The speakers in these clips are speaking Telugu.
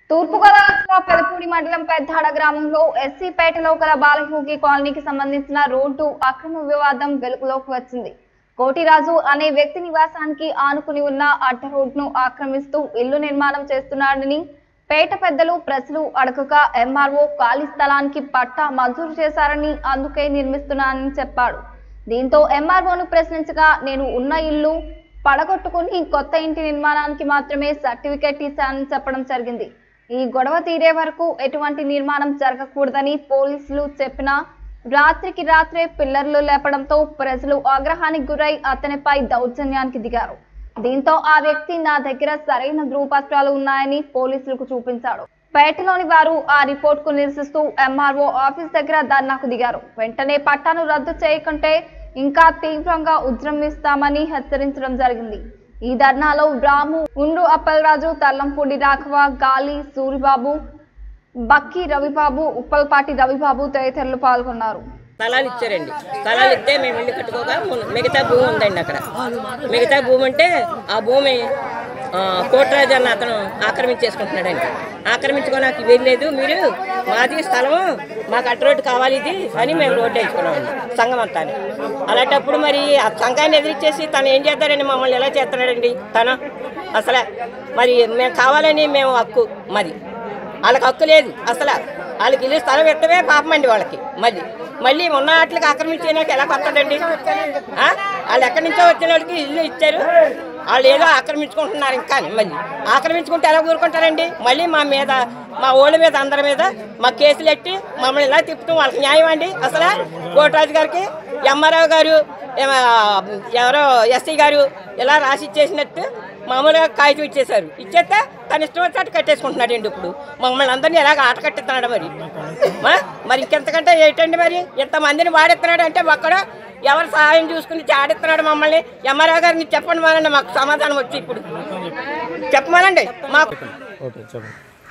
తూర్పుగోదావరి జిల్లా పెదపూడి మండలం పెద్దాడ గ్రామంలో ఎస్సీపేటలో గల బాలయోగి కాలనీకి సంబంధించిన రోడ్డు అక్రమ వివాదం వెలుగులోకి వచ్చింది కోటిరాజు అనే వ్యక్తి నివాసానికి ఆనుకుని ఉన్న అడ్డ రోడ్డును ఆక్రమిస్తూ ఇల్లు నిర్మాణం చేస్తున్నాడని పేట పెద్దలు ప్రజలు అడగగా ఎంఆర్ఓ ఖాళీ స్థలానికి పట్టా మంజూరు చేశారని అందుకే నిర్మిస్తున్నానని చెప్పాడు దీంతో ఎంఆర్ఓను ప్రశ్నించగా నేను ఉన్న ఇల్లు పడగొట్టుకుని కొత్త ఇంటి నిర్మాణానికి మాత్రమే సర్టిఫికేట్ ఇచ్చానని చెప్పడం జరిగింది ఈ గొడవ తీరే వరకు ఎటువంటి నిర్మాణం జరగకూడదని పోలీసులు చెప్పినా రాత్రికి రాత్రే పిల్లర్లు లేపడంతో ప్రజలు ఆగ్రహానికి గురై అతనిపై దౌర్జన్యానికి దిగారు దీంతో ఆ వ్యక్తి నా దగ్గర సరైన ధృవపత్రాలు ఉన్నాయని పోలీసులకు చూపించాడు పేటలోని వారు ఆ రిపోర్ట్ కు నిరసిస్తూ ఎంఆర్ఓ ఆఫీస్ దగ్గర ధర్నాకు దిగారు వెంటనే పట్టాను రద్దు చేయకుంటే ఇంకా తీవ్రంగా ఉద్యమిస్తామని హెచ్చరించడం జరిగింది ఈ ధర్నాలో రాము ఉండ్రు అప్పలరాజు తల్లంపూడి రాఘవ గాలి సూరిబాబు బక్కి రవిబాబు ఉప్పల్పాటి రవిబాబు తదితరులు పాల్గొన్నారు స్థలాలు ఇచ్చారండి స్థలాలు ఇస్తే మేము ఇల్లు కట్టుకోగా మున- మిగతా భూమి ఉందండి అక్కడ మిగతా భూమి అంటే ఆ భూమి ఆ, కోటరాజు అన్న అతను ఆక్రమించేసుకుంటున్నాడండి ఆక్రమించుకొని నాకు వెళ్ళలేదు మీరు మాది స్థలము మాకు అటు రోడ్డు కావాలి ఇది అని మేము రోడ్డు వేసుకున్నామండి సంఘం అంతా అలాంటప్పుడు మరి ఆ సంఘాన్ని ఎదిరిచ్చేసి తను ఏం చేస్తాడండి మమ్మల్ని ఎలా చేస్తున్నాడండి తను అసలు మరి మేము కావాలని మేము హక్కు మరి వాళ్ళకి హక్కు లేదు అసలు వాళ్ళకి ఇల్లు స్థలం ఎత్తవే పాపం అండి వాళ్ళకి మళ్ళీ మళ్ళీ ఉన్న వాటికి ఆక్రమించేనాక ఎలా కొత్తదండి ఆ? వాళ్ళు ఎక్కడి నుంచో వచ్చిన వాళ్ళకి ఇల్లు ఇచ్చారు వాళ్ళు ఏదో ఆక్రమించుకుంటున్నారు ఇంకా మళ్ళీ ఆక్రమించుకుంటే ఎలా ఊరుకుంటారండి మళ్ళీ మా మీద మా ఓళ్ళ మీద అందరి మీద మా కేసులు ఎట్టి మమ్మల్ని ఇలా తిప్పుతాం వాళ్ళకి న్యాయం అండి అసలు కోటరాజు గారికి ఎంఆర్ఓ గారు ఏమ- ఎవరో ఎస్సీ గారు ఇలా రాసి ఇచ్చేసినట్టు మామూలుగా కాగితం ఇచ్చేశారు ఇచ్చేస్తే తన ఇష్టం వచ్చినట్టు కట్టేసుకుంటున్నాడు ఇప్పుడు మమ్మల్ని అందరినీ ఎలాగ ఆట కట్టిస్తున్నాడు మరి మా? మరి ఇంకెంతకంటే ఏంటండి మరి ఇంతమందిని వాడేస్తున్నాడు అంటే ఒక్కడ ఎవరు సహాయం చూసుకుని ఆడిస్తున్నాడు మమ్మల్ని ఎంఆర్ఓ గారిని చెప్పండి మానండి మాకు సమాధానం వచ్చి ఇప్పుడు చెప్పమానండి మాకు ఓకే చెప్పండి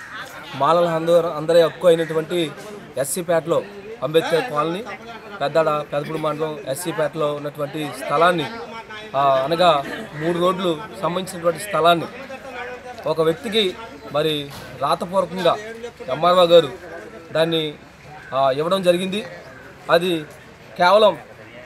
మాలల అందరూ అందరి హక్కు అయినటువంటి ఎస్సీపేటలో అంబేద్కర్ కాలనీ పెద్దడ పెదపూడి మండలం ఎస్సీపేటలో ఉన్నటువంటి స్థలాన్ని ఆ, అనగా మూడు రోడ్లు సంబంధించినటువంటి స్థలాన్ని ఒక వ్యక్తికి మరి రాతపూర్వకంగా ఎంఆర్ఓ గారు దాన్ని ఆ, ఇవ్వడం జరిగింది అది కేవలం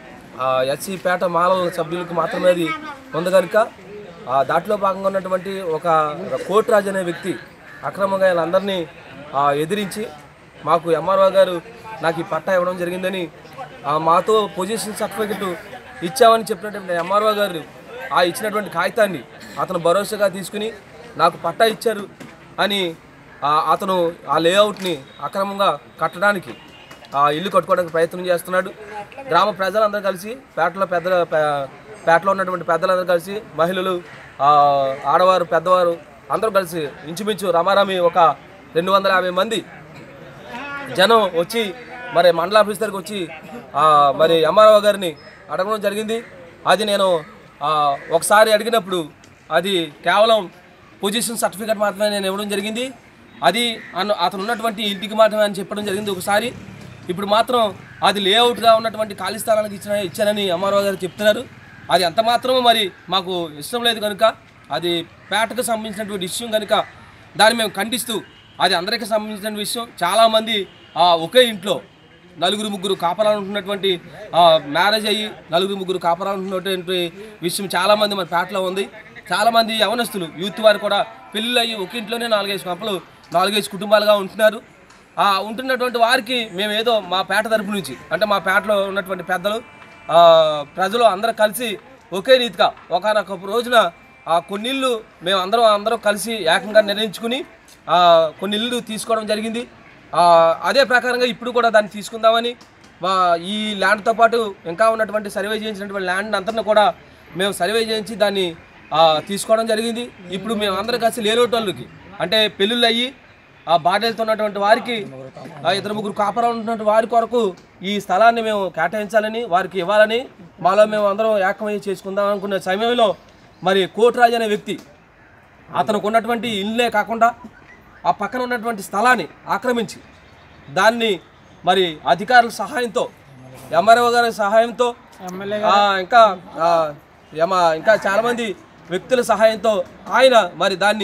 ఎస్సీ పేట మాలల సభ్యులకు మాత్రమే అది ఉంది కనుక ఆ, దాంట్లో భాగంగా ఉన్నటువంటి ఒక కోటిరాజు అనే వ్యక్తి అక్రమంగా వీళ్ళందరినీ ఆ, ఎదిరించి మాకు ఎంఆర్ఓ గారు నాకు ఈ పట్టా ఇవ్వడం జరిగిందని ఆ, మాతో పొజిషన్ సర్టిఫికెట్ ఇచ్చామని చెప్పినటువంటి ఎంఆర్ఓ గారు ఆ ఇచ్చినటువంటి కాగితాన్ని అతను భరోసాగా తీసుకుని నాకు పట్టా ఇచ్చారు అని ఆ, అతను ఆ లేఅవుట్ని అక్రమంగా కట్టడానికి ఆ ఇల్లు కట్టుకోవడానికి ప్రయత్నం చేస్తున్నాడు గ్రామ ప్రజలందరూ కలిసి పేటలో పెద్ద పే- పేటలో ఉన్నటువంటి పెద్దలందరూ కలిసి మహిళలు ఆ, ఆడవారు పెద్దవారు అందరూ కలిసి ఇంచుమించు రమారామి ఒక రెండు వందల యాభై మంది జనం వచ్చి మరి మండల ఆఫీస్ దగ్గరికి వచ్చి ఆ, మరి ఎంఆర్ఓ గారిని అడగడం జరిగింది అది నేను ఆ, ఒకసారి అడిగినప్పుడు అది కేవలం పొజిషన్ సర్టిఫికేట్ మాత్రమే నేను ఇవ్వడం జరిగింది అది అను అతను ఉన్నటువంటి ఇంటికి మాత్రమే అని చెప్పడం జరిగింది ఒకసారి ఇప్పుడు మాత్రం అది లేఅవుట్గా ఉన్నటువంటి ఖాళీ స్థలానికి ఇచ్చిన ఇచ్చానని ఎంఆర్ఓ గారు చెప్తున్నారు అది ఎంత మాత్రమో మరి మాకు ఇష్టం లేదు కనుక అది పేటకు సంబంధించినటువంటి విషయం కనుక దాన్ని మేము ఖండిస్తూ అది అందరికీ సంబంధించిన విషయం చాలామంది ఆ, ఒకే ఇంట్లో నలుగురు ముగ్గురు కాపరాలు ఉంటున్నటువంటి ఆ, మ్యారేజ్ అయ్యి నలుగురు ముగ్గురు కాపరాలు ఉంటున్నటువంటి విషయం చాలామంది మన పేటలో ఉంది చాలామంది యవనస్తులు యూత్ వారు కూడా పెళ్ళిళ్ళు అయ్యి ఒక ఇంట్లోనే నాలుగైదు కంపలు నాలుగైదు కుటుంబాలుగా ఉంటున్నారు ఆ ఉంటున్నటువంటి వారికి మేము ఏదో మా పేట తరపు నుంచి అంటే మా పేటలో ఉన్నటువంటి పెద్దలు ఆ, ప్రజలు అందరూ కలిసి ఒకే రీతిగా ఒకనొక రోజున ఆ కొన్నిళ్ళు మేము అందరం అందరం కలిసి ఏకంగా నిర్ణయించుకుని ఆ, కొన్ని ఇళ్ళు తీసుకోవడం జరిగింది ఆ, అదే ప్రకారంగా ఇప్పుడు కూడా దాన్ని తీసుకుందామని మా ఈ ల్యాండ్తో పాటు ఇంకా ఉన్నటువంటి సర్వే చేయించినటువంటి ల్యాండ్ అంతా కూడా మేము సర్వే చేయించి దాన్ని ఆ, తీసుకోవడం జరిగింది ఇప్పుడు మేము అందరం కలిసి లేనోటోళ్ళకి అంటే పెళ్ళిళ్ళు అయ్యి ఆ బాధ్యతతో ఉన్నటువంటి వారికి ఆ ఇద్దరు ముగ్గురు కాపరా ఉన్నటువంటి వారి కొరకు ఈ స్థలాన్ని మేము కేటాయించాలని వారికి ఇవ్వాలని మాలో మేము అందరం ఏకమై చేసుకుందాం అనుకునే సమయంలో మరి కోటిరాజు అనే వ్యక్తి అతనికి ఉన్నటువంటి ఇల్లే కాకుండా ఆ పక్కన ఉన్నటువంటి స్థలాన్ని ఆక్రమించి దాన్ని మరి అధికారుల సహాయంతో ఎంఆర్ఓ గారి సహాయంతో ఆ, ఇంకా ఆ, యమ ఇంకా చాలామంది వ్యక్తుల సహాయంతో ఆయన మరి దాన్ని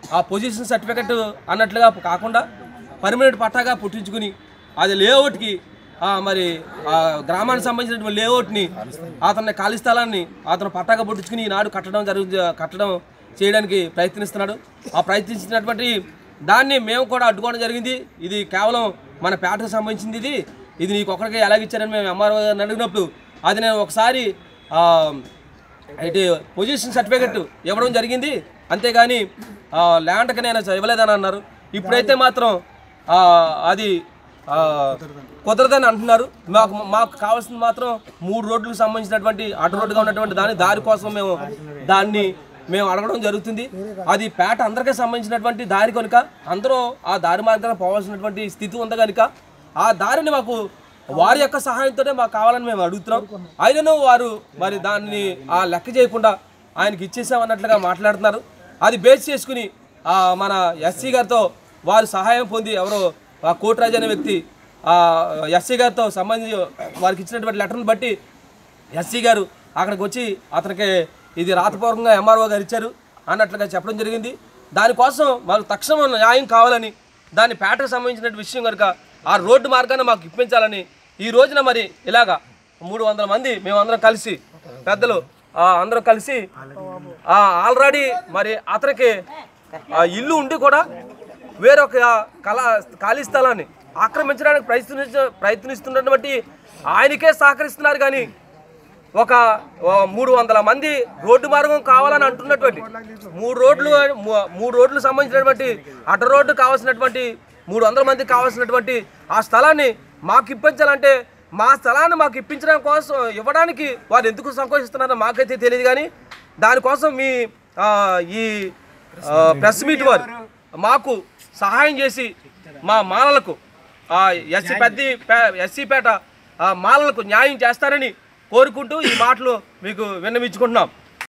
ఆ పొజిషన్ సర్టిఫికెట్ అన్నట్లుగా కాకుండా పర్మనెంట్ పట్టాగా పుట్టించుకుని అది లేఅవుట్కి ఆ, మరి ఆ గ్రామానికి సంబంధించినటువంటి లేఅవుట్ని అతని ఖాళీ స్థలాన్ని అతను పట్టాగా పుట్టించుకుని ఈనాడు కట్టడం జరుగు కట్టడం చేయడానికి ప్రయత్నిస్తున్నాడు ఆ ప్రయత్నించినటువంటి దాన్ని మేము కూడా అడ్డుకోవడం జరిగింది ఇది కేవలం మన పేటకు సంబంధించింది ఇది ఇది నీకు ఒక్కడికే ఎలాగిచ్చారని మేము ఎంఆర్ఓ గారిని అడిగినప్పుడు అది నేను ఒకసారి ఆ, అయితే పొజిషన్ సర్టిఫికెట్ ఇవ్వడం జరిగింది అంతేగాని ఆ, ల్యాండ్కి నేను ఇవ్వలేదని అన్నారు ఇప్పుడైతే మాత్రం ఆ, అది ఆ, కుదరదని అంటున్నారు మాకు మాకు కావాల్సింది మాత్రం మూడు రోడ్లకు సంబంధించినటువంటి అటు రోడ్డుగా ఉన్నటువంటి దాని దారి కోసం మేము దాన్ని మేము అడగడం జరుగుతుంది అది పేట అందరికీ సంబంధించినటువంటి దారి కనుక అందరూ ఆ దారి మార్గాన పోవాల్సినటువంటి స్థితి ఉంది కనుక ఆ దారిని మాకు వారి యొక్క సహాయంతోనే మాకు కావాలని మేము అడుగుతున్నాం అయినను వారు మరి దాన్ని ఆ లెక్క చేయకుండా ఆయనకి ఇచ్చేసామన్నట్లుగా మాట్లాడుతున్నారు అది బేస్ చేసుకుని ఆ మన ఎస్సీ గారితో వారు సహాయం పొంది ఎవరో ఆ కోటిరాజు అనే వ్యక్తి ఆ ఎస్సీ గారితో సంబంధించి వారికి ఇచ్చినటువంటి లెటర్ని బట్టి ఎస్సీ గారు అక్కడికి వచ్చి అతనికి ఇది రాతపూర్వకంగా ఎంఆర్ఓ గారు ఇచ్చారు అన్నట్లుగా చెప్పడం జరిగింది దానికోసం మాకు తక్షణం న్యాయం కావాలని దాని పేటకు సంబంధించిన విషయం కనుక ఆ రోడ్డు మార్గాన్ని మాకు ఇప్పించాలని ఈ రోజున మరి ఇలాగా మూడు వందల మంది మేమందరం కలిసి పెద్దలు ఆ, అందరం కలిసి ఆల్రెడీ మరి అతనికి ఆ ఇల్లు ఉండి కూడా వేరొక కళ ఖాళీ స్థలాన్ని ఆక్రమించడానికి ప్రయత్నించ ప్రయత్నిస్తున్నటువంటి ఆయనకే సహకరిస్తున్నారు కానీ ఒక ఓ మూడు వందల మంది రోడ్డు మార్గం కావాలని అంటున్నటువంటి మూడు రోడ్లు మూ- మూడు రోడ్లు సంబంధించినటువంటి అటు రోడ్డు కావాల్సినటువంటి మూడు వందల మందికి కావాల్సినటువంటి ఆ స్థలాన్ని మాకు ఇప్పించాలంటే మా స్థలాన్ని మాకు ఇప్పించడం కోసం ఇవ్వడానికి వారు ఎందుకు సంకోచిస్తున్నారో మాకైతే తెలియదు కానీ దానికోసం మీ ఆ, ఈ ఆ, ప్రెస్ మీట్ వారు మాకు సహాయం చేసి మా మాలలకు ఆ ఎస్సీ పెద్ద ఎస్సీపేట ఆ మాలలకు న్యాయం చేస్తారని కోరుకుంటూ ఈ మాటలు మీకు విన్నవించుకుంటున్నాం